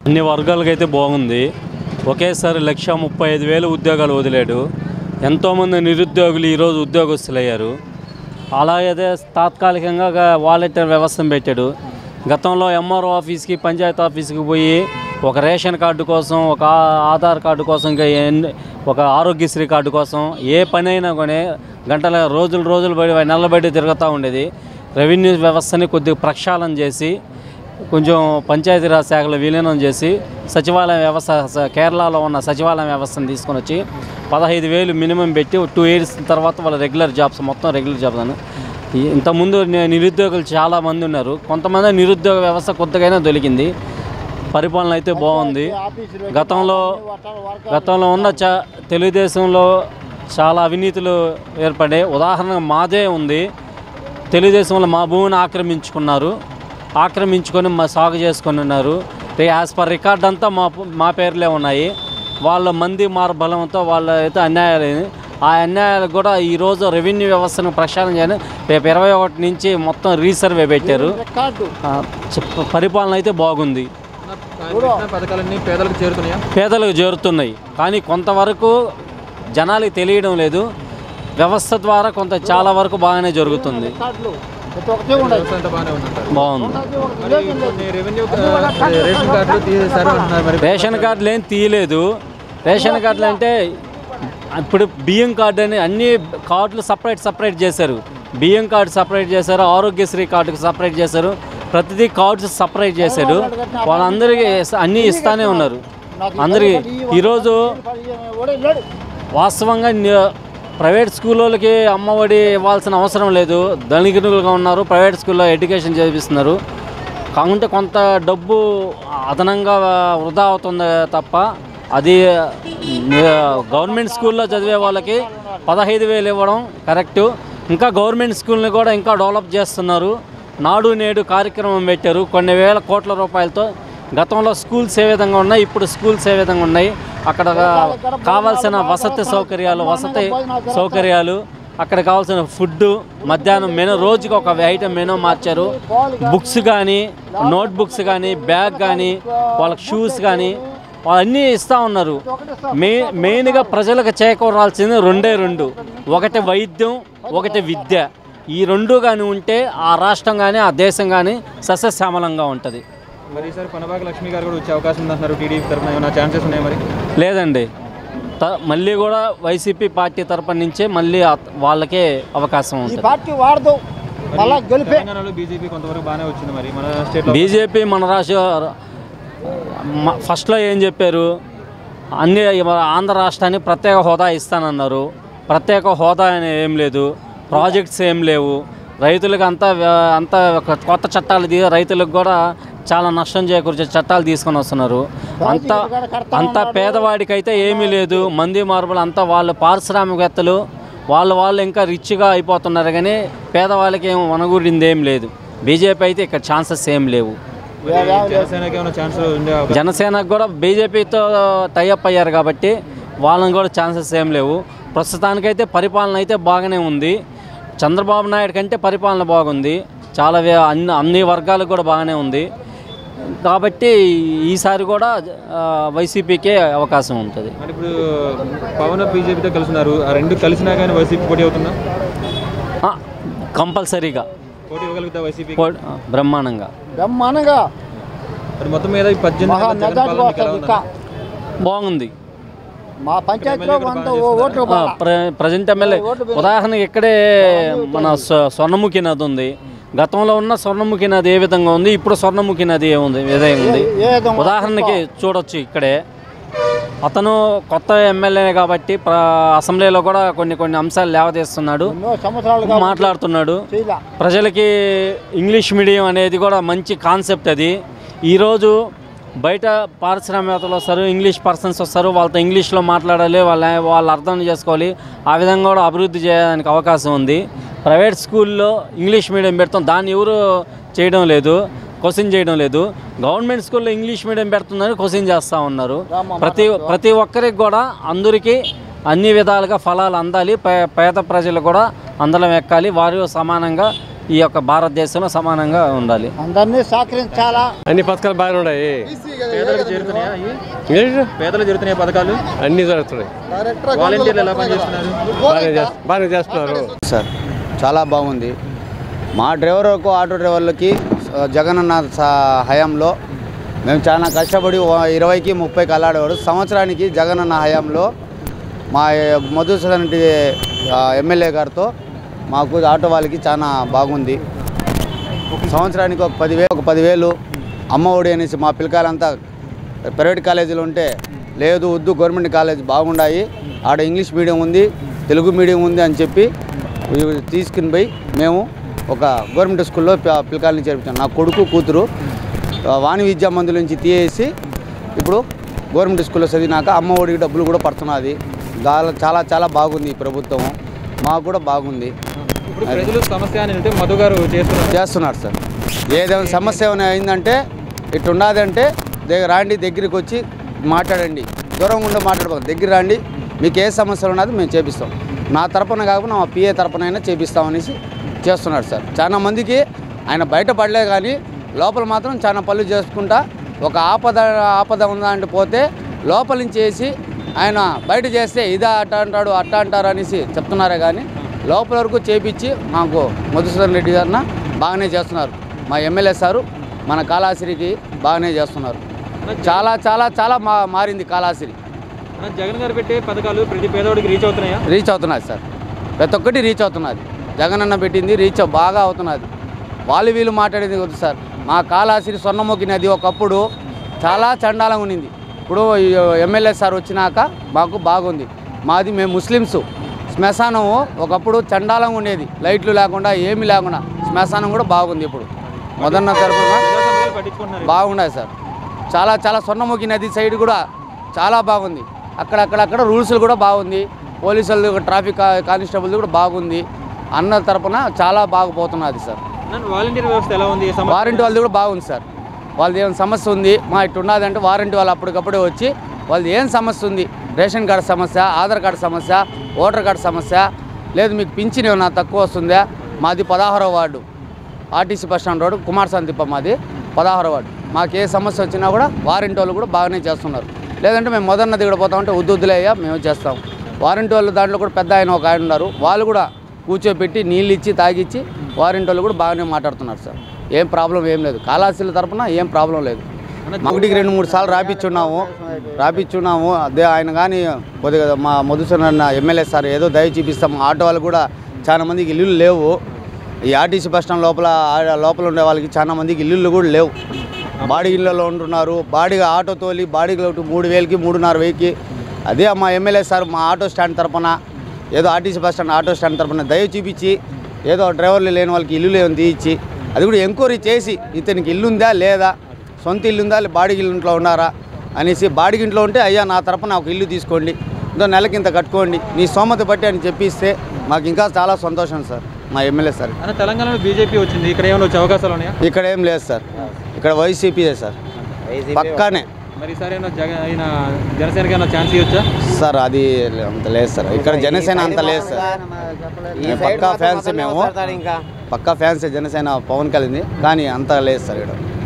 అన్ని వర్గాలకైతే బాగుంది ఒకేసారి లక్ష ముప్పై ఐదు వేలు ఉద్యోగాలు వదిలాడు ఎంతోమంది నిరుద్యోగులు ఈరోజు ఉద్యోగస్తులయ్యారు అలాగే తాత్కాలికంగా గా- వాలంటీర్ వ్యవస్థను పెట్టాడు గతంలో ఎంఆర్ఓ ఆఫీస్కి పంచాయతీ ఆఫీస్కి పోయి ఒక రేషన్ కార్డు కోసం ఒక ఆ- ఆధార్ కార్డు కోసం ఇంకా ఎన్ని- ఒక ఆరోగ్యశ్రీ కార్డు కోసం ఏ పని అయినా కానీ గంటల రోజులు రోజులు బడి నెలల బడి తిరుగుతూ ఉండేది రెవెన్యూ వ్యవస్థని కొద్దిగా ప్రక్షాళన చేసి కొంచెం పంచాయతీరాజ్ శాఖలో విలీనం చేసి సచివాలయం వ్యవస్థ స- కేరళలో ఉన్న సచివాలయం వ్యవస్థను తీసుకొని వచ్చి పదహైదు వేలు మినిమం పెట్టి టూ ఇయర్స్ తర్వాత వాళ్ళ రెగ్యులర్ జాబ్స్ మొత్తం రెగ్యులర్ జాబ్స్ అని ఈ- ఇంతకుముందు ని- నిరుద్యోగులు చాలా మంది ఉన్నారు కొంతమంది నిరుద్యోగ వ్యవస్థ కొత్తగానే దొరికింది పరిపాలన అయితే బాగుంది గతంలో గతంలో ఉన్న చ తెలుగుదేశంలో చాలా అవినీతులు ఏర్పడే ఉదాహరణ మాదే ఉంది తెలుగుదేశంలో మా భూమిని ఆక్రమించుకున్నారు ఆక్రమించుకొని మా సాగు చేసుకొని ఉన్నారు యాజ్ పర్ రికార్డ్ అంతా మా మా పేర్లే ఉన్నాయి వాళ్ళ మంది మార్బలంతో వాళ్ళ అయితే అన్యాయాలు ఆ అన్యాయాలకు కూడా ఈరోజు రెవెన్యూ వ్యవస్థను ప్రక్షాళన చేయని రేపు ఇరవై ఒకటి నుంచి మొత్తం రీసర్వే పెట్టారు ఆ, చెప్ప- పరిపాలన అయితే బాగుంది ఆయన పెట్టిన పథకాలన్నీ పేదలకు చేరుతున్నాయా పేదలకు చేరుతున్నాయి కానీ కొంతవరకు జనాలకి తెలియడం లేదు వ్యవస్థ ద్వారా కొంత చాలా వరకు బాగానే జరుగుతుంది వ్యవస్థ అంతా బాగానే ఉందంటారు బాగుంది మరి కొన్ని రెవెన్యూ ఆ, రేషన్ కార్డులు తీసేశారు అంటున్నారు మరి రేషన్ కార్డులు ఏం తీయలేదు రేషన్ కార్డులు అంటే ఇప్పుడు బియ్యం కార్డు అని అన్ని కార్డులు సపరేట్ సపరేట్ చేశారు బియ్యం కార్డు సపరేట్ చేశారు ఆరోగ్యశ్రీ కార్డుకి సపరేట్ చేశారు ప్రతిదీ కార్డ్స్ సపరేట్ చేశారు వాళ్ళందరికీ అన్నీ ఇస్తానే ఉన్నారు అందరికీ ఈరోజు వాస్తవంగా ని- ప్రైవేట్ స్కూళ్ళకి అమ్మఒడి ఇవ్వాల్సిన అవసరం లేదు ధనికులుగా ఉన్నారు ప్రైవేట్ స్కూల్లో ఎడ్యుకేషన్ చేపిస్తున్నారు కాకుంటే కొంత డబ్బు అదనంగా వృధా అవుతుంది తప్ప అది ని- గవర్నమెంట్ స్కూల్లో చదివే వాళ్ళకి పదహైదు వేలు ఇవ్వడం కరెక్టు ఇంకా గవర్నమెంట్ స్కూల్ని కూడా ఇంకా డెవలప్ చేస్తున్నారు నాడు నేడు కార్యక్రమం పెట్టారు కొన్ని వేల కోట్ల రూపాయలతో గతంలో స్కూల్స్ ఏ విధంగా ఉన్నాయి ఇప్పుడు స్కూల్స్ ఏ విధంగా ఉన్నాయి అక్కడ కావాల్సిన వసతి సౌకర్యాలు వసతి సౌకర్యాలు అక్కడ కావాల్సిన ఫుడ్ మధ్యాహ్నం మెనూ రోజుకి ఒక ఐటమ్ మెనూ మార్చారు బుక్స్ కానీ నోట్ బుక్స్ కానీ బ్యాగ్ కానీ వాళ్ళకి షూస్ కానీ అన్నీ ఇస్తూ ఉన్నారు మే మెయిన్గా ప్రజలకు చేకూరాల్సింది రెండే రెండు ఒకటి వైద్యం ఒకటి విద్య ఈ రెండు కానీ ఉంటే ఆ రాష్ట్రం కానీ ఆ దేశం కానీ సస్యశ్యామలంగా ఉంటుంది మరి ఈసారి పనబాక లక్ష్మి గారు కూడా వచ్చే అవకాశం ఉందంటున్నారు టీడీపీ తరఫున ఏమైనా ఛాన్సెస్ ఉన్నాయి మరి లేదండి త మళ్ళీ కూడా వైసీపీ పార్టీ తరపున నుంచే మళ్ళీ అత- వాళ్ళకే అవకాశం ఈ ఉంటుంది పార్టీ వాడదు మళ్ళా గెలిపే తెలంగాణలో బీజేపీ కొంతవరకు బాగానే వచ్చింది మరి మన స్టేట్లో బీజేపీ మన రాష్ట్ర మ- ఫస్ట్లో ఏం చెప్పారు అన్ని మన ఆంధ్ర రాష్ట్రాన్ని ప్రత్యేక హోదా ఇస్తానన్నారు ప్రత్యేక హోదా అని ఏం లేదు ప్రాజెక్ట్స్ ఏం లేవు రైతులకు అంతా వ్య- అంతా ఒక కొత్త చట్టాలు తీ రైతులకు కూడా చాలా నష్టం చేకూర్చే చట్టాలు తీసుకొని వస్తున్నారు అంత అంత పేదవాడికైతే ఏమీ లేదు మంది మార్పులు అంతా వాళ్ళ పారిశ్రామికవేత్తలు వాళ్ళు వాళ్ళు ఇంకా రిచ్గా అయిపోతున్నారు కానీ పేదవాళ్ళకి ఏం వనగూడింది ఏం లేదు బీజేపీ అయితే ఇక్కడ ఛాన్సెస్ ఏం లేవు మరి జనసేనకి ఏమైనా ఛాన్స్ ఉండే అవకాశం జనసేనకు కూడా బీజేపీతో టైఅప్ అయ్యారు కాబట్టి వాళ్ళని కూడా ఛాన్సెస్ ఏం లేవు ప్రస్తుతానికైతే పరిపాలన అయితే బాగానే ఉంది చంద్రబాబు నాయుడు కంటే పరిపాలన బాగుంది చాలా వే- అన్ని అన్ని వర్గాలకు కూడా బాగానే ఉంది కాబట్టి ఈసారి కూడా ఆ, వైసీపీకే అవకాశం ఉంటుంది మరి ఇప్పుడు పవన్ బీజేపీతో కలిసినారు ఆ రెండు కలిసినా కానీ వైసీపీ పోటీ అవుతుందా ఆ, కంపల్సరీగా పోటీ ఇవ్వగలుగుతా వైసీపీ పో- ఆ, బ్రహ్మాండంగా బ్రహ్మాండంగా మరి మొత్తం మీద ఈ పద్దెనిమిది మహా నెలల జగన్ మెజార్టీ పాలన మీకు ఎలా వస్తుంది ఇంకా ఉందండి? బాగుంది మా పంచాయతీలో వంద ఓట్లు ఆ, ప్ర ప్రజెంట్ ఎమ్మెల్యే ఉదాహరణకి ఇక్కడే మన స్వ- స్వర్ణముఖి నది ఉంది గతంలో ఉన్న స్వర్ణముఖి నది ఏ విధంగా ఉంది ఇప్పుడు స్వర్ణముఖి నది ఏ ఉంది ఏ విధంగా ఉంది ఏ విధంగా ఉదాహరణకి చూడొచ్చు ఇక్కడే అతను కొత్త ఎమ్మెల్యే కాబట్టి ప్ర అసెంబ్లీలో కూడా కొన్ని కొన్ని అంశాలు లేవదీస్తున్నాడు ఎన్నో సంవత్సరాలుగా మాట్లాడుతున్నాడు చేయలే ప్రజలకి ఇంగ్లీష్ మీడియం అనేది కూడా మంచి కాన్సెప్ట్ అది ఈరోజు బయట పారిశ్రామికవేత్తలు వస్తారు ఇంగ్లీష్ పర్సన్స్ వస్తారు వాళ్ళతో ఇంగ్లీష్లో మాట్లాడాలి వాళ్ళ వాళ్ళు అర్థం చేసుకోవాలి ఆ విధంగా కూడా అభివృద్ధి చేయడానికి అవకాశం ఉంది ప్రైవేట్ స్కూల్లో ఇంగ్లీష్ మీడియం పెడతాం దాన్ని ఎవరు చేయడం లేదు క్వశ్చన్ చేయడం లేదు గవర్నమెంట్ స్కూల్లో ఇంగ్లీష్ మీడియం పెడుతుందని క్వశ్చన్ చేస్తూ ఉన్నారు ప్రతి ప్రతి ఒక్కరికి కూడా అందరికీ అన్ని విధాలుగా ఫలాలు అందాలి పే- పేద ప్రజలు కూడా అందలం ఎక్కాలి వారు సమానంగా ఈ యొక్క భారతదేశంలో సమానంగా ఉండాలి అందరినీ సహకరించాలా అన్ని పథకాలు బాగానే ఉన్నాయి పేదలకు చేరుతున్నాయా ఇవి? ఏంటి? పేదలు చేరుతున్నాయి పథకాలు అన్ని జరుగుతున్నాయి వాలంటీర్లు ఎలా పనిచేస్తున్నారు బాగానే చేస్త- బాగానే చేస్తున్నారు సార్ చాలా బాగుంది మా డ్రైవర్లకు ఆటో డ్రైవర్లకి ఆ, జగనన్న స- హయాంలో మేము చాలా కష్టపడి ఓ- ఇరవైకి ముప్పైకి అల్లాడేవాడు సంవత్సరానికి జగనన్న హయాంలో మా ఏ- మధుసూదన్ రెడ్డి ఆ, ఎమ్మెల్యే గారితో మాకు ఆటో వాళ్ళకి చాలా బాగుంది సంవత్సరానికి ఒక పదివేలు ఒక పదివేలు అమ్మ ఒడి అనేసి మా పిల్లకాయలంతా ప్రైవేట్ కాలేజీలు ఉంటే లేదు వద్దు గవర్నమెంట్ కాలేజ్ బాగుండాయి ఆడ ఇంగ్లీష్ మీడియం ఉంది తెలుగు మీడియం ఉంది అని చెప్పి ఇవి తీసుకుని పోయి మేము ఒక గవర్నమెంట్ స్కూల్లో పి- పిల్లకాయలని చేర్పించాం నా కొడుకు కూతురు ఆ, వాణి విద్యా మందుల నుంచి తీసేసి ఇప్పుడు గవర్నమెంట్ స్కూల్లో చదివినాక అమ్మ ఒడికి డబ్బులు కూడా పడుతున్నది చాలా చాలా చాలా బాగుంది ఈ ప్రభుత్వం మాకు కూడా బాగుంది ఇప్పుడు ప్రజలు సమస్య అని అంటే మధు గారు చేస్తున్నారు చేస్తున్నారు సార్ ఏదైనా సమస్య ఏమైనా అయిందంటే ఇటు ఉన్నదంటే దగ్గర రాండి దగ్గరికి వచ్చి మాట్లాడండి దూరం ఉండి మాట్లాడబోదు దగ్గర రండి మీకు ఏ సమస్య ఉన్నది మేము చేపిస్తాం నా తరపున కాకుండా మా పిఏ తరపునైనా చేపిస్తామనేసి చేస్తున్నాడు సార్ చాలా మందికి ఆయన బయటపడలే కానీ లోపల మాత్రం చాలా పనులు చేసుకుంటా ఒక ఆపద ఆపద ఉందా అంటే పోతే లోపల నుంచి వేసి ఆయన బయట చేస్తే ఇదా అట్ట అంటాడు అట్ట అంటారు అనేసి చెప్తున్నారే కానీ లోపల వరకు చేపించి మాకు మధుసూదన్ రెడ్డి గారిన బాగానే చేస్తున్నారు మా ఎమ్మెల్యే సారు మన కాళాశ్రికి బాగానే చేస్తున్నారు చాలా చాలా చాలా మా మారింది కాళాశ్రి అన్న, జగన్ గారు పెట్టే పథకాలు ప్రతి పేదవాడికి రీచ్ అవుతున్నాయా రీచ్ అవుతున్నది సార్ ప్రతి ఒక్కటి రీచ్ అవుతున్నది జగనన్న పెట్టింది రీచ్ బాగా అవుతున్నది వాళ్ళు వీళ్ళు మాట్లాడేది వద్దు సార్ మా కాళాశ్రి స్వర్ణముఖి నది ఒకప్పుడు చాలా చండాలంగా ఉన్నింది ఇప్పుడు ఈ ఎమ్మెల్యే సార్ వచ్చినాక మాకు బాగుంది మాది మేము ముస్లిమ్స్ శ్మశానం ఒకప్పుడు చండాలంగా ఉండేది లైట్లు లేకుండా ఏమీ లేకుండా శ్మశానం కూడా బాగుంది ఇప్పుడు మొదన్న తరపున ప్రజా సమస్యలు పట్టించుకుంటున్నారు బాగున్నాయి సార్ చాలా చాలా స్వర్ణముఖి నది సైడ్ కూడా చాలా బాగుంది అక్కడక్కడక్కడ రూల్స్లు కూడా బాగుంది పోలీసులు ట్రాఫిక్ కానిస్టేబుల్ కూడా బాగుంది అన్న తరపున చాలా బాగుపోతున్నది సార్ నన్ను వాలంటీర్ వ్యవస్థ ఎలా ఉంది ఈ సమస్య- వారంటీ వాళ్ళది కూడా బాగుంది సార్ వాళ్ళది ఏమైనా సమస్య ఉంది మా ఇటు ఉన్నదంటే వారంటీ వాళ్ళు అప్పటికప్పుడే వచ్చి వాళ్ళది ఏం సమస్య ఉంది రేషన్ కార్డు సమస్య ఆధార్ కార్డు సమస్య ఓటర్ కార్డు సమస్య లేదు మీకు పింఛన్ ఏమైనా తక్కువ వస్తుందా మాది పదహారో ward RTC bus stand road Kumar సంతిప్ప మాది పదహారో వార్డు మాకు ఏ సమస్య వచ్చినా కూడా వారంటీ వాళ్ళు కూడా బాగానే చేస్తున్నారు లేదంటే మేము మొదన్న దిగడ పోతామంటే వద్దు వద్దులేయ్యా మేము చేస్తాం వారంటీ వాళ్ళు దాంట్లో కూడా పెద్ద ఆయన ఒక ఆయన ఉన్నారు వాళ్ళు కూడా కూర్చోబెట్టి నీళ్ళు ఇచ్చి తాగిచ్చి వారింటి వాళ్ళు కూడా బాగానే మాట్లాడుతున్నారు సార్ ఏం ప్రాబ్లం ఏం లేదు కాళాశీల తరపున ఏం ప్రాబ్లం లేదు మగుడికి రెండు మూడు సార్లు రాపిచ్చున్నాము రాపిచ్చున్నాము అదే ఆయన కానీ కొద్దిగా మా మధుసూదన్ ఎమ్మెల్యే సార్ ఏదో దయ చూపిస్తాం ఆటో వాళ్ళు కూడా చాలా మందికి ఇల్లులు లేవు ఈ ఆర్టీసీ బస్ స్టాండ్ లోపల ఆ- లోపల ఉండే వాళ్ళకి చాలా మందికి ఇల్లులు కూడా లేవు బాడీ ఇళ్ళలో ఉంటున్నారు బాడీగా ఆటో తోలి బాడీకి ఒకటి మూడు వేలకి మూడున్నర వెయ్యికి అదే మా ఎమ్మెల్యే సార్ మా ఆటో స్టాండ్ తరపున ఏదో RTC bus stand auto stand తరపున దయ చూపించి ఏదో డ్రైవర్లు లేని వాళ్ళకి ఇల్లు లేని తీయించి అది కూడా ఎంక్వైరీ చేసి ఇతనికి ఇల్లు ఉందా లేదా సొంత ఇల్లు ఉందా లేదా బాడీ ఇల్లు ఇంట్లో ఉన్నారా అనేసి బాడీ ఇంట్లో ఉంటే అయ్యా నా తరపున ఒక ఇల్లు తీసుకోండి ఇంకో నెలకి ఇంత కట్టుకోండి నీ సోమత బట్టి అని చెప్పిస్తే మాకు ఇంకా చాలా సంతోషం సార్ మా ఎమ్మెల్యే సార్ అన్న తెలంగాణలో బీజేపీ వచ్చింది ఇక్కడ ఏమైనా వచ్చే అవకాశాలు ఉన్నాయా ఇక్కడ ఏం లేదు సార్ ఇక్కడ వైసీపీయే సార్ పక్కానే మరి ఈసారి ఏమైనా జగన్ అయినా జనసేనకి ఏమైనా ఛాన్స్ ఇవ్వచ్చా సార్ అది అంత లేదు సార్ ఇక్కడ జనసేన అంత లేదు సార్ మేము పక్కా ఫ్యాన్స్ మేము పక్కా ఫ్యాన్స్ జనసేన పవన్ కళ్యాణ్ కానీ అంత లేదు సార్ ఇక్కడ